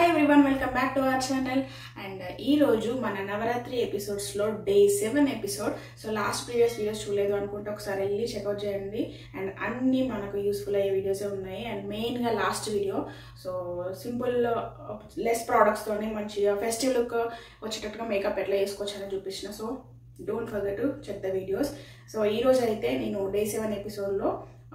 hi everyone welcome back to our channel and ఈ రోజు మన నవరాత్రి ఎపిసోడ్స్లో day seven episode so last previous videos చూడలేదు అనుకుంటే ఒకసారి వెళ్ళి చెక్అవుట్ చేయండి అండ్ అన్నీ మనకు యూస్ఫుల్ అయ్యే వీడియోసే ఉన్నాయి అండ్ మెయిన్గా last video so simple less ప్రోడక్ట్స్తోనే మంచిగా ఫెస్టివ్ లుక్ వచ్చేటట్టుగా మేకప్ ఎట్లా వేసుకోవచ్చని చూపించిన so don't forget to check the videos so ఈ రోజు అయితే నేను డే సెవెన్ ఎపిసోడ్లో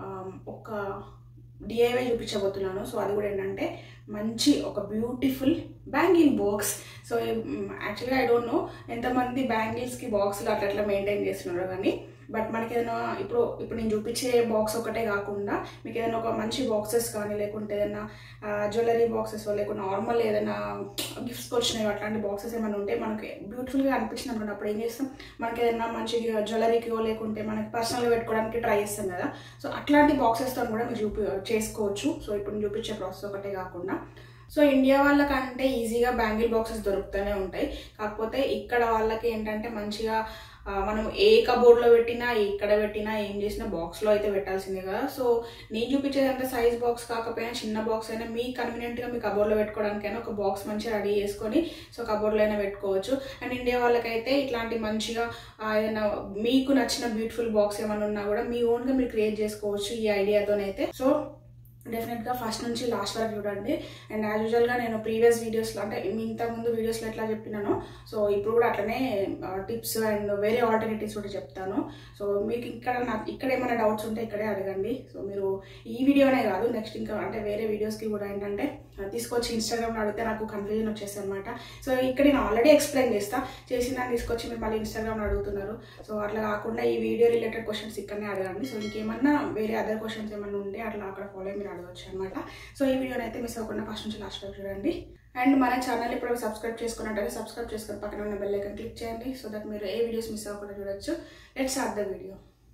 ఒక డిఐవై చూపించబోతున్నాను సో అది కూడా ఏంటంటే మంచి ఒక బ్యూటిఫుల్ బ్యాంగిల్ బాక్స్ సో యాక్చువల్గా ఐ డోంట్ నో ఎంతమంది బ్యాంగిల్స్కి బాక్స్లు అట్లా అట్లా మెయింటైన్ చేస్తున్నారో కానీ బట్ మనకి ఏదైనా ఇప్పుడు ఇప్పుడు నేను చూపించే బాక్స్ ఒకటే కాకుండా మీకు ఏదైనా ఒక మంచి బాక్సెస్ కానీ లేకుంటే ఏదైనా జ్యువెలరీ బాక్సెస్ లేకుంటే నార్మల్ ఏదైనా గిఫ్ట్స్కి వచ్చినాయి అట్లాంటి బాక్సెస్ ఏమైనా ఉంటే మనకి బ్యూటిఫుల్గా అనిపించింది అనుకోండి అప్పుడు ఏం చేస్తాం మనకి ఏదైనా మంచి జ్యువెలరీకో లేకుంటే మనకి పర్సనల్గా పెట్టుకోవడానికి ట్రై చేస్తాం కదా సో అట్లాంటి బాక్సెస్తో కూడా మీరు చూపి చేసుకోవచ్చు సో ఇప్పుడు నేను చూపించే ప్రాసెస్ ఒకటే కాకుండా సో ఇండియా వాళ్ళకంటే ఈజీగా బ్యాంగిల్ బాక్సెస్ దొరుకుతూనే ఉంటాయి కాకపోతే ఇక్కడ వాళ్ళకి ఏంటంటే మంచిగా మనం ఏ కబోర్డ్లో పెట్టినా ఎక్కడ పెట్టినా ఏం చేసినా బాక్స్లో అయితే పెట్టాల్సిందే కదా సో నేను చూపించేదంటే సైజ్ బాక్స్ కాకపోయినా చిన్న బాక్స్ అయినా మీ కన్వీనియంట్గా మీ కబోర్డ్లో పెట్టుకోవడానికైనా ఒక బాక్స్ మంచిగా రెడీ చేసుకొని సో కబోర్డ్లో అయినా పెట్టుకోవచ్చు అండ్ ఇండియా వాళ్ళకైతే ఇట్లాంటి మంచిగా ఏదైనా మీకు నచ్చిన బ్యూటిఫుల్ బాక్స్ ఏమైనా ఉన్నా కూడా మీ ఓన్గా మీరు క్రియేట్ చేసుకోవచ్చు ఈ ఐడియాతోనైతే సో డెఫినెట్గా ఫస్ట్ నుంచి లాస్ట్ వరకు చూడండి అండ్ యాజ్ యూజువల్గా నేను ప్రీవియస్ వీడియోస్లో అంటే మీ ఇంతకుముందు వీడియోస్లో ఎట్లా చెప్పినానో సో ఇప్పుడు కూడా అట్లనే టిప్స్ అండ్ వేరే ఆల్టర్నేటివ్స్ కూడా చెప్తాను సో మీకు ఇక్కడ నాకు ఇక్కడ ఏమైనా డౌట్స్ ఉంటే ఇక్కడే అడగండి సో మీరు ఈ వీడియోనే కాదు నెక్స్ట్ ఇంకా అంటే వేరే వీడియోస్కి కూడా ఏంటంటే తీసుకొచ్చి ఇన్స్టాగ్రామ్లో అడిగితే నాకు కన్ఫ్యూజన్ వచ్చేస్తుంది అనమాట సో ఇక్కడ నేను ఆల్రెడీ ఎక్స్ప్లెయిన్ చేస్తా చేసిన దాన్ని తీసుకొచ్చి మీరు మళ్ళీ ఇన్స్టాగ్రామ్లో అడుగుతున్నారు సో అట్లా కాకుండా ఈ వీడియో రిలేటెడ్ క్వశ్చన్స్ ఇక్కడనే అడగండి సో ఇంకేమన్నా వేరే అదర్ క్వశ్చన్స్ ఏమన్నా ఉంటే అట్లా అక్కడ ఫాలో మీరు అడగచ్చు అనమాట సో ఈ వీడియోని అయితే మిస్ అవ్వకుండా ఫస్ట్ నుంచి లాస్ట్ వరకు చూడండి అండ్ మన ఛానల్ ఇప్పుడు సబ్స్క్రైబ్ చేసుకున్నట్టయితే సబ్స్క్రైబ్ చేసుకుని పక్కన ఉన్న బెల్ ఐకన్ క్లిక్ చేయండి సో దట్ మీరు ఏ వీడియోస్ మిస్ అవ్వకుండా చూడొచ్చు let's start the video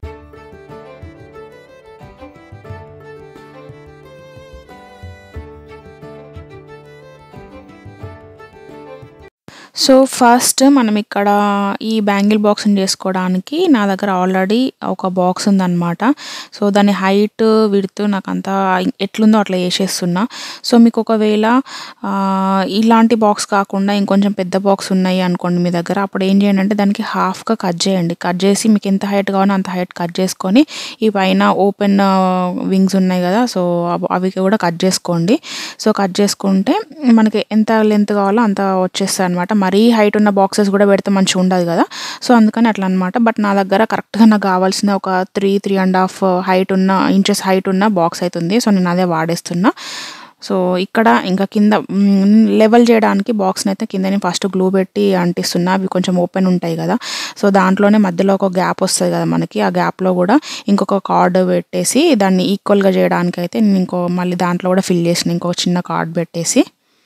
so first మనం ఇక్కడ ఈ బ్యాంగిల్ బాక్స్ని చేసుకోవడానికి నా దగ్గర ఆల్రెడీ ఒక బాక్స్ ఉందన్నమాట సో దాని హైట్ విడుతూ నాకు అంతా ఎట్లుందో అట్లా వేసేస్తున్నా సో మీకు ఒకవేళ ఇలాంటి బాక్స్ కాకుండా ఇంకొంచెం పెద్ద బాక్స్ ఉన్నాయి అనుకోండి మీ దగ్గర అప్పుడు ఏం చేయండి అంటే దానికి హాఫ్గా కట్ చేయండి కట్ చేసి మీకు ఎంత హైట్ కావాలో అంత హైట్ కట్ చేసుకొని ఈ పైన ఓపెన్ వింగ్స్ ఉన్నాయి కదా సో అవి కూడా కట్ చేసుకోండి సో కట్ చేసుకుంటే మనకి ఎంత లెంత్ కావాలో అంత వచ్చేస్తుంది అనమాట మరీ హైట్ ఉన్న బాక్సెస్ కూడా పెడితే మంచిగా ఉండదు కదా సో అందుకని అట్లా అనమాట బట్ నా దగ్గర కరెక్ట్గా నాకు కావాల్సిన ఒక three three and half height ఉన్న ఇంచెస్ హైట్ ఉన్న బాక్స్ అవుతుంది సో నేను అదే వాడేస్తున్నా సో ఇక్కడ ఇంకా కింద లెవెల్ చేయడానికి బాక్స్ని అయితే కింద నేను ఫస్ట్ గ్లూ పెట్టి అంటిస్తున్నా అవి కొంచెం ఓపెన్ ఉంటాయి కదా సో దాంట్లోనే మధ్యలో ఒక గ్యాప్ వస్తుంది కదా మనకి ఆ గ్యాప్లో కూడా ఇంకొక కార్డ్ పెట్టేసి దాన్ని ఈక్వల్గా చేయడానికి అయితే నేను ఇంకో మళ్ళీ దాంట్లో కూడా ఫిల్ చేసిన ఇంకొక చిన్న కార్డ్ పెట్టేసి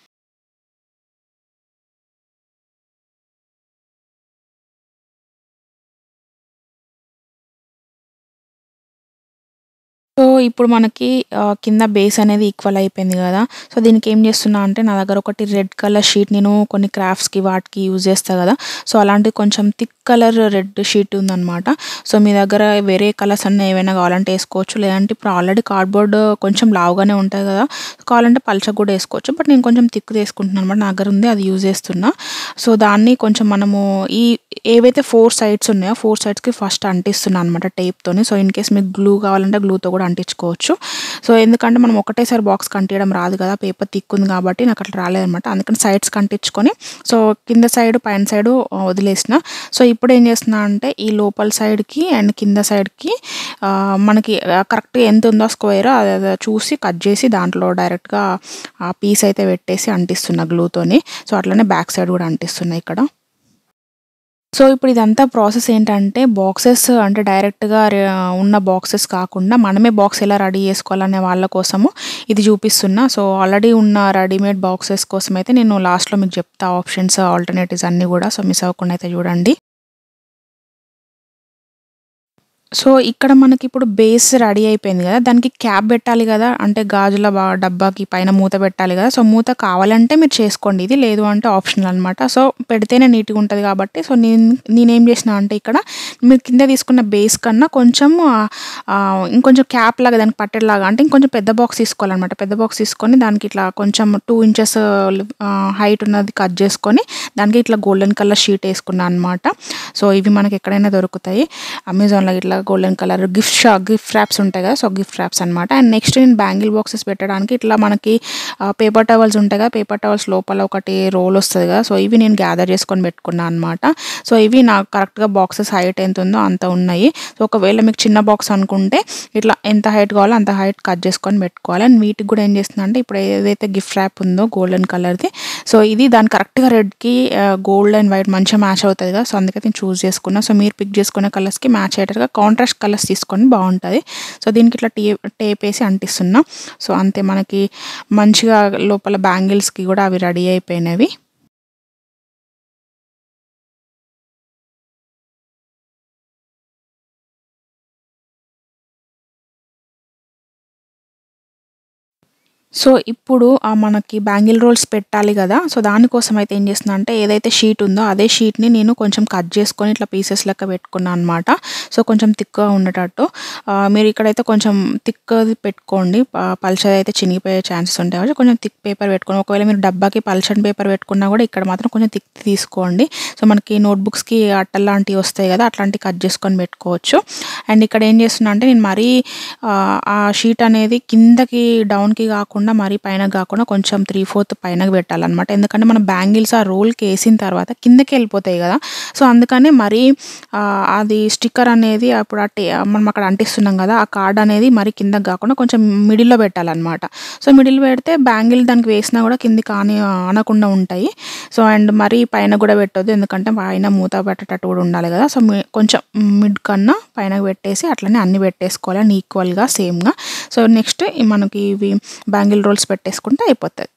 సో ఇప్పుడు మనకి కింద బేస్ అనేది ఈక్వల్ అయిపోయింది కదా సో దీనికి ఏం చేస్తున్నా అంటే నా దగ్గర ఒకటి రెడ్ కలర్ షీట్ నేను కొన్ని క్రాఫ్ట్స్కి వాటికి యూజ్ చేస్తాను కదా సో అలాంటి కొంచెం థిక్ కలర్ రెడ్ షీట్ ఉందన్నమాట సో మీ దగ్గర వేరే కలర్స్ అన్నీ ఏవైనా కావాలంటే వేసుకోవచ్చు లేదంటే ఇప్పుడు ఆల్రెడీ కార్డ్బోర్డ్ కొంచెం లావుగానే ఉంటుంది కదా కావాలంటే పల్చగా కూడా వేసుకోవచ్చు బట్ నేను కొంచెం థిక్ తీసుకుంటున్నాను అనమాట నా దగ్గర ఉంది అది యూజ్ చేస్తున్నా సో దాన్ని కొంచెం మనము ఈ ఏవైతే ఫోర్ సైడ్స్ ఉన్నాయో ఫోర్ సైడ్స్కి ఫస్ట్ అంటిస్తున్నాను అనమాట టేప్తోని సో ఇన్ కేస్ మీకు గ్లూ కావాలంటే గ్లూతో కూడా అంటించుకోవచ్చు సో ఎందుకంటే మనం ఒకటేసారి బాక్స్ కంటియడం రాదు కదా పేపర్ తిక్కుంది కాబట్టి నాకు అట్లా రాలేదనమాట అందుకని సైడ్స్ కంటించుకొని సో కింద సైడ్ పైన సైడ్ వదిలేసిన సో ఇప్పుడు ఏం చేస్తున్నా అంటే ఈ లోపల సైడ్కి అండ్ కింద సైడ్కి మనకి కరెక్ట్గా ఎంత ఉందో స్క్వేర్ అది చూసి కట్ చేసి దాంట్లో డైరెక్ట్గా ఆ పీస్ అయితే పెట్టేసి అంటిస్తున్నా గ్లూతోని సో అట్లనే బ్యాక్ సైడ్ కూడా అంటిస్తున్నా ఇక్కడ సో ఇప్పుడు ఇదంతా ప్రాసెస్ ఏంటంటే బాక్సెస్ అంటే డైరెక్ట్గా ఉన్న బాక్సెస్ కాకుండా మనమే బాక్స్ ఎలా రెడీ చేసుకోవాలనే వాళ్ళ కోసము ఇది చూపిస్తున్నా సో ఆల్రెడీ ఉన్న రెడీమేడ్ బాక్సెస్ కోసం అయితే నేను లాస్ట్లో మీకు చెప్తా ఆప్షన్స్ ఆల్టర్నేటివ్స్ అన్నీ కూడా సో మిస్ అవ్వకుండా అయితే చూడండి సో ఇక్కడ మనకి ఇప్పుడు బేస్ రెడీ అయిపోయింది కదా దానికి క్యాప్ పెట్టాలి కదా అంటే గాజుల బా డబ్బాకి పైన మూత పెట్టాలి కదా సో మూత కావాలంటే మీరు చేసుకోండి ఇది లేదు అంటే ఆప్షనల్ అనమాట సో పెడితేనే నీట్గా ఉంటుంది కాబట్టి సో నేను నేనేం చేసిన అంటే ఇక్కడ మీరు కింద తీసుకున్న బేస్ కన్నా కొంచెం ఆ, ఆ, ఇంకొంచెం క్యాప్ లాగా దానికి పట్టేలాగా అంటే ఇంకొంచెం పెద్ద బాక్స్ తీసుకోవాలన్నమాట పెద్ద బాక్స్ తీసుకొని దానికి ఇట్లా కొంచెం టూ ఇంచెస్ హైట్ ఉన్నది కట్ చేసుకొని దానికి ఇట్లా గోల్డెన్ కలర్ షీట్ వేసుకున్నాను అనమాట సో ఇవి మనకి ఎక్కడైనా దొరుకుతాయి అమెజాన్లో ఇట్లా గోల్డెన్ కలర్ గిఫ్ట్ షా గిఫ్ట్ ర్యాప్స్ ఉంటాయి కదా సో గిఫ్ట్ ర్యాప్స్ అనమాట అండ్ నెక్స్ట్ నేను బ్యాంగిల్ బాక్సెస్ పెట్టడానికి ఇట్లా మనకి పేపర్ టవల్స్ ఉంటాయి కదా పేపర్ టవల్స్ లోపల ఒకటి రోల్ వస్తుంది కదా సో ఇవి నేను గ్యాదర్ చేసుకొని పెట్టుకున్నాను అనమాట సో ఇవి నాకు కరెక్ట్గా బాక్సెస్ హైట్ ఎంత ఉందో అంత ఉన్నాయి సో ఒకవేళ మీకు చిన్న బాక్స్ అనుకుంటే ఇట్లా ఎంత హైట్ కావాలో అంత హైట్ కట్ చేసుకొని పెట్టుకోవాలి అండ్ వీటికి కూడా ఏం చేస్తున్నా అంటే ఇప్పుడు ఏదైతే గిఫ్ట్ ర్యాప్ ఉందో గోల్డెన్ కలర్ది సో ఇది దాని కరెక్ట్గా రెడ్కి గోల్డ్ అండ్ వైట్ మంచిగా మ్యాచ్ అవుతుంది కదా సో అందుకే నేను చూస్ చేసుకున్నా సో మీరు పిక్ చేసుకునే కలర్స్కి మ్యాచ్ అయ్యేటట్టుగా కాంట్రాస్ట్ కలర్స్ తీసుకొని బాగుంటుంది సో దీనికి ఇట్లా టే టేప్ వేసి అంటిస్తున్నా సో అంతే మనకి మంచిగా లోపల బ్యాంగిల్స్కి కూడా అవి రెడీ అయిపోయినవి సో ఇప్పుడు ఆ మనకి బ్యాంగిల్ రోల్స్ పెట్టాలి కదా సో దానికోసం అయితే ఏం చేస్తున్నా అంటే ఏదైతే షీట్ ఉందో అదే షీట్ని నేను కొంచెం కట్ చేసుకొని ఇట్లా పీసెస్ లెక్క పెట్టుకున్నాను అనమాట సో కొంచెం థిక్గా ఉండేటట్టు ఆ, మీరు ఇక్కడైతే కొంచెం థిక్ది పెట్టుకోండి ప- పల్చది అయితే చినిగిపోయే ఛాన్సెస్ ఉంటాయి కాబట్టి కొంచెం థిక్ పేపర్ పెట్టుకోండి ఒకవేళ మీరు డబ్బాకి పల్చని పేపర్ పెట్టుకున్నా కూడా ఇక్కడ మాత్రం కొంచెం థిక్ తీసుకోండి సో మనకి నోట్బుక్స్కి అట్టలు లాంటివి వస్తాయి కదా అట్లాంటివి కట్ చేసుకొని పెట్టుకోవచ్చు అండ్ ఇక్కడ ఏం చేస్తున్నా అంటే నేను మరీ ఆ, ఆ షీట్ అనేది కిందకి డౌన్కి కాకుండా మరీ పైన కాకుండా కొంచెం త్రీ ఫోర్త్ పైన పెట్టాలన్నమాట ఎందుకంటే మన బ్యాంగిల్స్ ఆ రోల్కి వేసిన తర్వాత కిందకి వెళ్ళిపోతాయి కదా సో అందుకని మరీ ఆ, అది స్టిక్కర్ అనేది అప్పుడు ఆ టే మనం అక్కడ అంటిస్తున్నాం కదా ఆ కార్డ్ అనేది మరి కిందకి కాకుండా కొంచెం మిడిల్లో పెట్టాలన్నమాట సో మిడిల్ పెడితే బ్యాంగిల్ దానికి వేసినా కూడా కింది కాని అనకుండా ఉంటాయి సో అండ్ మరీ పైన కూడా పెట్టొద్దు ఎందుకంటే పైన మూత పెట్టేటట్టు కూడా ఉండాలి కదా సో మీ- కొంచెం మిడ్ కన్నా పైన పెట్టేసి అట్లనే అన్ని పెట్టేసుకోవాలి అండ్ ఈక్వల్గా సేమ్గా సో నెక్స్ట్ మనకి ఇవి బ్యాంగిల్ రోల్స్ పెట్టేసుకుంటే అయిపోతుంది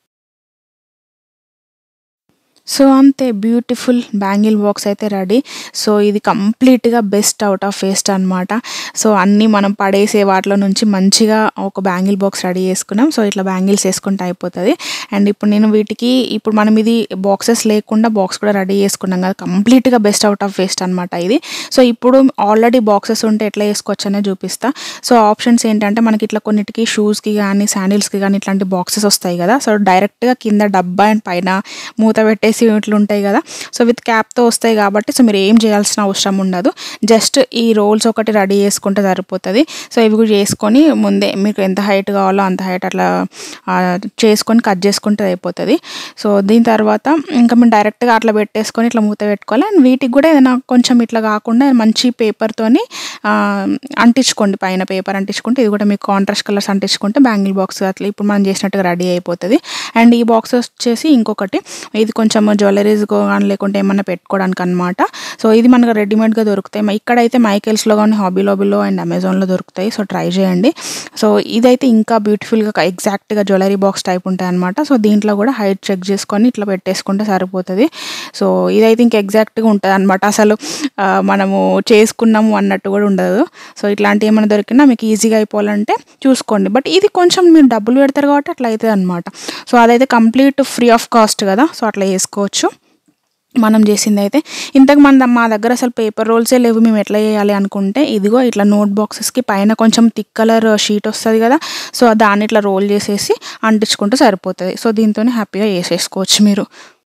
సో అంతే బ్యూటిఫుల్ బ్యాంగిల్ బాక్స్ అయితే రెడీ సో ఇది కంప్లీట్గా బెస్ట్ అవుట్ ఆఫ్ వేస్ట్ అనమాట సో అన్నీ మనం పడేసే వాటిలో నుంచి మంచిగా ఒక బ్యాంగిల్ బాక్స్ రెడీ చేసుకున్నాం సో ఇట్లా బ్యాంగిల్స్ వేసుకుంటే అయిపోతుంది అండ్ ఇప్పుడు నేను వీటికి ఇప్పుడు మనం ఇది బాక్సెస్ లేకుండా బాక్స్ కూడా రెడీ చేసుకున్నాం కదా కంప్లీట్గా బెస్ట్ అవుట్ ఆఫ్ వేస్ట్ అనమాట ఇది సో ఇప్పుడు ఆల్రెడీ బాక్సెస్ ఉంటే ఎట్లా వేసుకోవచ్చు అనేది చూపిస్తా సో ఆప్షన్స్ ఏంటంటే మనకి ఇట్లా కొన్నిటికి షూస్కి కానీ శాండిల్స్కి కానీ ఇట్లాంటి బాక్సెస్ వస్తాయి కదా సో డైరెక్ట్గా కింద డబ్బా అండ్ పైన మూత పెట్టేసి ఇట్లా ఉంటాయి కదా సో విత్ క్యాప్తో వస్తాయి కాబట్టి సో మీరు ఏం చేయాల్సిన అవసరం ఉండదు జస్ట్ ఈ రోల్స్ ఒకటి రెడీ చేసుకుంటే సరిపోతుంది సో ఇవి కూడా చేసుకొని ముందే మీకు ఎంత హైట్ కావాలో అంత హైట్ అట్లా ఆ, చేసుకొని కట్ చేసుకుంటే అయిపోతుంది సో దీని తర్వాత ఇంకా మేము డైరెక్ట్గా అట్లా పెట్టేసుకొని ఇట్లా మూత పెట్టుకోవాలి అండ్ వీటికి కూడా ఏదైనా కొంచెం ఇట్లా కాకుండా మంచి పేపర్తోని అంటించుకోండి పైన పేపర్ అంటించుకుంటే ఇది కూడా మీకు కాంట్రాస్ట్ కలర్స్ అంటించుకుంటే బ్యాంగిల్ బాక్స్ అట్లా ఇప్పుడు మనం చేసినట్టుగా రెడీ అయిపోతుంది అండ్ ఈ బాక్స్ వచ్చేసి ఇంకొకటి ఇది కొంచెం జ్యువెలరీస్ కానీ లేకుంటే ఏమన్నా పెట్టుకోవడానికి అనమాట సో ఇది మనకు రెడీమేడ్గా దొరుకుతాయి మ- ఇక్కడైతే మైకెల్స్లో కానీ హాబీ లాబీలో అండ్ అమెజాన్లో దొరుకుతాయి సో ట్రై చేయండి సో ఇదైతే ఇంకా బ్యూటిఫుల్గా ఎగ్జాక్ట్గా జ్యువెలరీ బాక్స్ టైప్ ఉంటాయి అనమాట సో దీంట్లో కూడా హైట్ చెక్ చేసుకొని ఇట్లా పెట్టేసుకుంటే సరిపోతుంది సో ఇదైతే ఇంకా ఎగ్జాక్ట్గా ఉంటుంది అనమాట అసలు ఆ, మనము చేసుకున్నాము అన్నట్టు కూడా ఉండదు సో ఇట్లాంటి ఏమైనా దొరికినా మీకు ఈజీగా అయిపోవాలంటే చూసుకోండి బట్ ఇది కొంచెం మీరు డబ్బులు పెడతారు కాబట్టి అట్లా అవుతుంది అనమాట సో అదైతే కంప్లీట్ ఫ్రీ ఆఫ్ కాస్ట్ కదా సో అట్లా చేసుకోవచ్చు మనం చేసింది అయితే ఇంతకు మన మా దగ్గర అసలు పేపర్ రోల్సే లేవు మేము ఎట్లా చేయాలి అనుకుంటే ఇదిగో ఇట్లా నోట్ బాక్సెస్కి పైన కొంచెం థిక్ కలర్ షీట్ వస్తుంది కదా సో దాన్ని ఇట్లా రోల్ చేసేసి అంటించుకుంటే సరిపోతుంది సో దీంతోనే హ్యాపీగా వేసేసుకోవచ్చు మీరు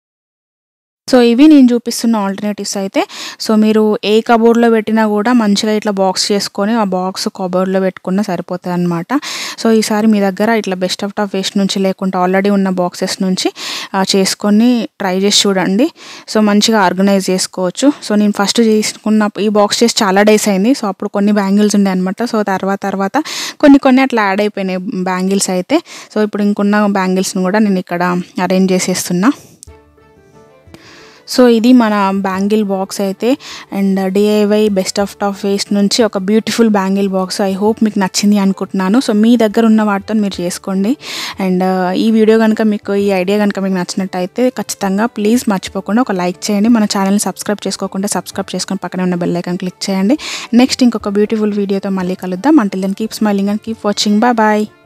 సో ఇవి నేను చూపిస్తున్న ఆల్టర్నేటివ్స్ అయితే సో మీరు ఏ కబోర్డ్లో పెట్టినా కూడా మంచిగా ఇట్లా బాక్స్ చేసుకొని ఆ బాక్స్ కబోర్డ్లో పెట్టుకున్నా సరిపోతుంది అనమాట సో ఈసారి మీ దగ్గర ఇట్లా బెస్ట్ ఆఫ్ టాప్ వేస్ట్ నుంచి లేకుంటే ఆల్రెడీ ఉన్న బాక్సెస్ నుంచి ఆ, చేసుకొని ట్రై చేసి చూడండి సో మంచిగా ఆర్గనైజ్ చేసుకోవచ్చు సో నేను ఫస్ట్ చేసుకున్న ఈ బాక్స్ చేసి చాలా డేస్ అయింది సో అప్పుడు కొన్ని బ్యాంగిల్స్ ఉండే అనమాట సో తర్వాత తర్వాత కొన్ని కొన్ని అట్లా యాడ్ అయిపోయినాయి బ్యాంగిల్స్ అయితే సో ఇప్పుడు ఇంకున్న బ్యాంగిల్స్ని కూడా నేను ఇక్కడ అరేంజ్ చేసేస్తున్నా సో ఇది మన బ్యాంగిల్ బాక్స్ అయితే and DIY best of top waste నుంచి ఒక beautiful bangle box I hope మీకు నచ్చింది అనుకుంటున్నాను సో మీ దగ్గర ఉన్న వాటితో మీరు చేసుకోండి అండ్ ఈ వీడియో కనుక మీకు ఈ ఐడియా కనుక మీకు నచ్చినట్టయితే ఖచ్చితంగా ప్లీజ్ మర్చిపోకుండా ఒక లైక్ చేయండి మన ఛానల్ని సబ్స్క్రైబ్ చేసుకోకుండా సబ్స్క్రైబ్ చేసుకొని పక్కనే ఉన్న బెల్ ఐకాన్ క్లిక్ చేయండి నెక్స్ట్ ఇంకొక బ్యూటిఫుల్ వీడియోతో మళ్ళీ కలుద్దాం until then keep smiling and keep watching bye bye